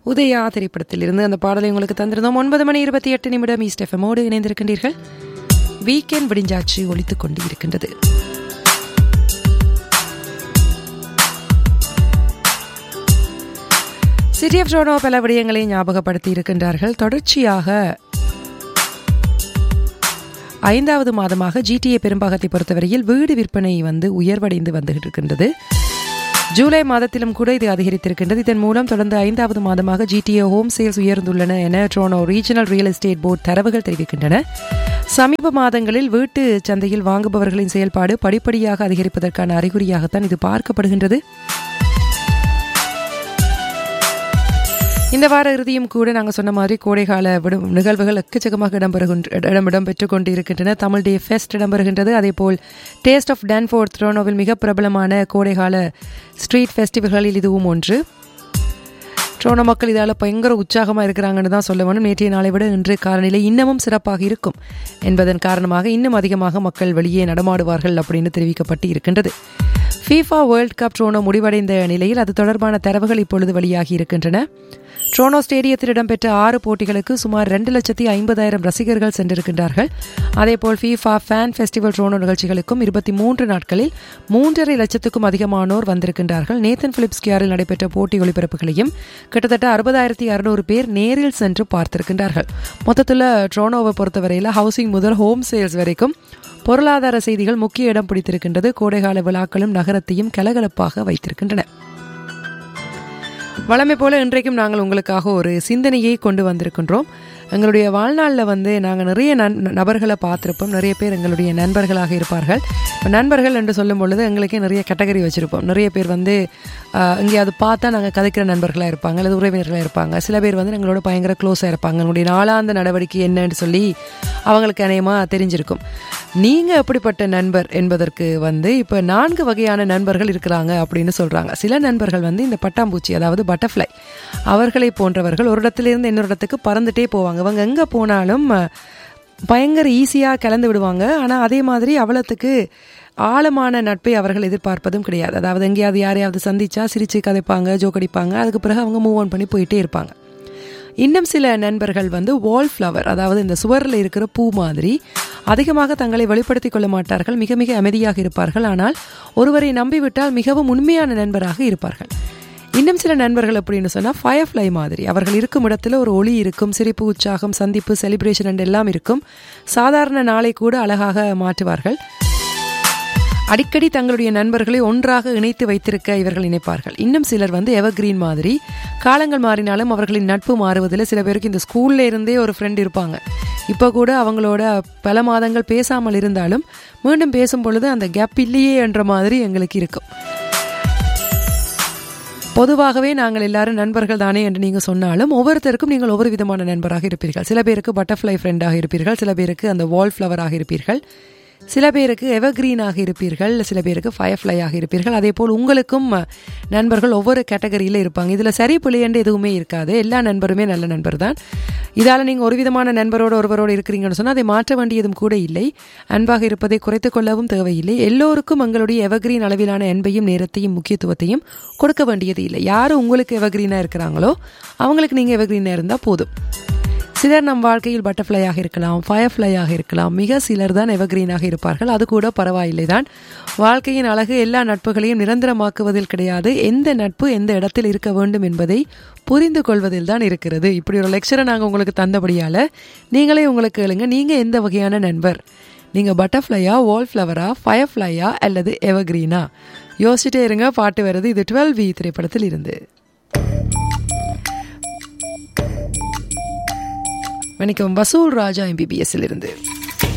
உதயா திரைப்படத்தில் இருந்து அந்த பாடலை உங்களுக்கு தந்திருந்தோம் ஒன்பது மணி இருபத்தி எட்டு நிமிடம் ஈஸ்ட் எஃப்எம்மோடு இணைந்திருக்கின்றீர்கள் வீக்கெண்ட் விடிஞ்சாச்சு ஒலித்துக் கொண்டு இருக்கின்றது சிட்டி ஆஃப் டோனோ பல விடயங்களை ஞாபகப்படுத்தி இருக்கின்றார்கள் தொடர்ச்சியாக ஐந்தாவது மாதமாக ஜிடிஏ பெரும்பாகத்தை பொறுத்தவரையில் வீடு விற்பனை வந்து உயர்வடைந்து வந்துகிட்டு இருக்கின்றது ஜூலை மாதத்திலும் கூட இது அதிகரித்திருக்கின்றது இதன் மூலம் தொடர்ந்து ஐந்தாவது மாதமாக ஜிடிஏ ஹோம் சேல்ஸ் உயர்ந்துள்ளன என Toronto regional real estate board தரவுகள் தெரிவிக்கின்றன சமீப மாதங்களில் வீட்டு சந்தையில் வாங்குபவர்களின் செயல்பாடு படிப்படியாக அதிகரிப்பதற்கான அறிகுறியாகத்தான் இது பார்க்கப்படுகின்றது இந்த வார இறுதியும் கூட நாங்கள் சொன்ன மாதிரி கோடைகால விடும் நிகழ்வுகள் எக்கச்சக்கமாக இடம்பெறுகின்ற இடம் இடம்பெற்றுக் கொண்டு இருக்கின்றன தமிழ் டே ஃபெஸ்ட் இடம்பெறுகின்றது அதேபோல் டேஸ்ட் ஆஃப் டான்ஃபோர்ட் த்ரோனோவில் மிக பிரபலமான கோடைகால ஸ்ட்ரீட் ஃபெஸ்டிவல்களில் இதுவும் ஒன்று ட்ரோனோ மக்கள் இதால் பயங்கர உற்சாகமாக இருக்கிறாங்கன்னு தான் சொல்ல வேணும் நேற்றைய நாளை விட இன்று காலநிலை இன்னமும் சிறப்பாக இருக்கும் என்பதன் காரணமாக இன்னும் அதிகமாக மக்கள் வெளியே நடமாடுவார்கள் அப்படின்னு தெரிவிக்கப்பட்டு இருக்கின்றது ஃபீஃபா வேர்ல்ட் கப் ட்ரோனோ முடிவடைந்த நிலையில் அது தொடர்பான தரவுகள் இப்பொழுது வெளியாகி இருக்கின்றன ட்ரோனோ ஸ்டேடியத்தில் இடம்பெற்ற ஆறு போட்டிகளுக்கு சுமார் ரெண்டு லட்சத்தி ஐம்பதாயிரம் ரசிகர்கள் சென்றிருக்கின்றார்கள் அதேபோல் ஃபீஃபா ஃபேன் ஃபெஸ்டிவல் ட்ரோனோ நிகழ்ச்சிகளுக்கும் இருபத்தி மூன்று நாட்களில் மூன்றரை லட்சத்துக்கும் அதிகமானோர் வந்திருக்கின்றார்கள் நேத்தன் பிலிப்ஸ் கியாரில் நடைபெற்ற போட்டி ஒளிபரப்புகளையும் கிட்டத்தட்ட அறுபதாயிரத்தி அறுநூறு பேர் நேரில் சென்று பார்த்திருக்கின்றார்கள் மொத்தத்தில் ட்ரோனோவை பொறுத்தவரையில் ஹவுசிங் முதல் ஹோம் சேல்ஸ் வரைக்கும் பொருளாதார செய்திகள் முக்கிய இடம் பிடித்திருக்கின்றது கோடைகால விழாக்களும் நகரத்தையும் கலகலப்பாக வைத்திருக்கின்றன வழமை போல இன்றைக்கும் நாங்கள் உங்களுக்காக ஒரு சிந்தனையை கொண்டு வந்திருக்கின்றோம் எங்களுடைய வாழ்நாளில் வந்து நாங்கள் நிறைய நன் நபர்களை பார்த்துருப்போம் நிறைய பேர் எங்களுடைய நண்பர்களாக இருப்பார்கள் இப்போ நண்பர்கள் என்று சொல்லும் பொழுது எங்களுக்கே நிறைய கேட்டகரி வச்சுருப்போம் நிறைய பேர் வந்து எங்கேயாவது பார்த்தா நாங்கள் கதைக்கிற நண்பர்களாக இருப்பாங்க அல்லது உறவினர்களாக இருப்பாங்க சில பேர் வந்து எங்களோட பயங்கர க்ளோஸாக இருப்பாங்க எங்களுடைய நாளாந்த நடவடிக்கை என்னன்னு சொல்லி அவங்களுக்கு அநேகமாக தெரிஞ்சிருக்கும் நீங்கள் எப்படிப்பட்ட நண்பர் என்பதற்கு வந்து இப்போ நான்கு வகையான நண்பர்கள் இருக்கிறாங்க அப்படின்னு சொல்கிறாங்க சில நண்பர்கள் வந்து இந்த பட்டாம்பூச்சி அதாவது பட்டர்ஃப்ளை அவர்களை போன்றவர்கள் ஒரு இடத்துலேருந்து இன்னொரு இடத்துக்கு பறந்துட்டே போவாங்க அவங்க எங்கே போனாலும் பயங்கர ஈஸியாக கலந்து விடுவாங்க ஆனால் அதே மாதிரி அவ்வளோத்துக்கு ஆழமான நட்பை அவர்கள் எதிர்பார்ப்பதும் கிடையாது அதாவது எங்கேயாவது யாரையாவது சந்திச்சா சிரிச்சு கதைப்பாங்க ஜோக்கடிப்பாங்க அதுக்கு பிறகு அவங்க மூவ் ஆன் பண்ணி போயிட்டே இருப்பாங்க இன்னும் சில நண்பர்கள் வந்து வால் ஃப்ளவர் அதாவது இந்த சுவரில் இருக்கிற பூ மாதிரி அதிகமாக தங்களை வெளிப்படுத்திக் கொள்ள மாட்டார்கள் மிக மிக அமைதியாக இருப்பார்கள் ஆனால் ஒருவரை நம்பிவிட்டால் மிகவும் உண்மையான நண்பராக இருப்பார்கள் இன்னும் சில நண்பர்கள் அப்படின்னு சொன்னால் ஃபயர் ஃப்ளை மாதிரி அவர்கள் இருக்கும் இடத்துல ஒரு ஒளி இருக்கும் சிரிப்பு உற்சாகம் சந்திப்பு செலிப்ரேஷன் எல்லாம் இருக்கும் சாதாரண நாளை கூட அழகாக மாற்றுவார்கள் அடிக்கடி தங்களுடைய நண்பர்களை ஒன்றாக இணைத்து வைத்திருக்க இவர்கள் நினைப்பார்கள் இன்னும் சிலர் வந்து எவர்கிரீன் மாதிரி காலங்கள் மாறினாலும் அவர்களின் நட்பு மாறுவதில் சில பேருக்கு இந்த ஸ்கூல்ல இருந்தே ஒரு ஃப்ரெண்ட் இருப்பாங்க இப்போ கூட அவங்களோட பல மாதங்கள் பேசாமல் இருந்தாலும் மீண்டும் பேசும் பொழுது அந்த கேப் இல்லையே என்ற மாதிரி எங்களுக்கு இருக்கும் பொதுவாகவே நாங்கள் எல்லாரும் நண்பர்கள் தானே என்று நீங்கள் சொன்னாலும் ஒவ்வொருத்தருக்கும் நீங்கள் ஒவ்வொரு விதமான நண்பராக இருப்பீர்கள் சில பேருக்கு பட்டர்ஃப்ளை ஃப்ரெண்டாக இருப்பீர்கள் சில பேருக்கு அந்த வால் ஃப்ளவராக இருப்பீர்கள் சில பேருக்கு எவர்கிரீனாக இருப்பீர்கள் சில பேருக்கு ஃபயர்ஃப்ளையாக இருப்பீர்கள் அதே போல் உங்களுக்கும் நண்பர்கள் ஒவ்வொரு கேட்டகரியில் இருப்பாங்க இதில் சரி பிள்ளையண்டு எதுவுமே இருக்காது எல்லா நண்பருமே நல்ல நண்பர் தான் இதால் நீங்கள் ஒரு விதமான நண்பரோடு ஒருவரோடு இருக்கிறீங்கன்னு சொன்னால் அதை மாற்ற வேண்டியதும் கூட இல்லை அன்பாக இருப்பதை குறைத்து கொள்ளவும் தேவையில்லை எல்லோருக்கும் எங்களுடைய எவர்கிரீன் அளவிலான அன்பையும் நேரத்தையும் முக்கியத்துவத்தையும் கொடுக்க வேண்டியது இல்லை யார் உங்களுக்கு எவர்கிரீனாக இருக்கிறாங்களோ அவங்களுக்கு நீங்கள் எவர்கிரீனாக இருந்தால் போதும் சிலர் நம் வாழ்க்கையில் பட்டர்ஃப்ளையாக இருக்கலாம் ஃபயர்ஃப்ளையாக இருக்கலாம் மிக சிலர் தான் எவர்கிரீனாக இருப்பார்கள் அது கூட பரவாயில்லை தான் வாழ்க்கையின் அழகு எல்லா நட்புகளையும் நிரந்தரமாக்குவதில் கிடையாது எந்த நட்பு எந்த இடத்தில் இருக்க வேண்டும் என்பதை புரிந்து கொள்வதில் தான் இருக்கிறது இப்படி ஒரு லெக்சரை நாங்கள் உங்களுக்கு தந்தபடியால் நீங்களே உங்களுக்கு கேளுங்க நீங்கள் எந்த வகையான நண்பர் நீங்கள் பட்டர்ஃப்ளையா வால் ஃப்ளவரா ஃபயர்ஃப்ளையா அல்லது எவர்கிரீனா யோசிச்சுட்டே இருங்க பாட்டு வருது இது டுவெல் வி திரைப்படத்தில் இருந்து வணக்கம் வசூல் ராஜா எம்பிபிஎஸ்ஸில் இருந்து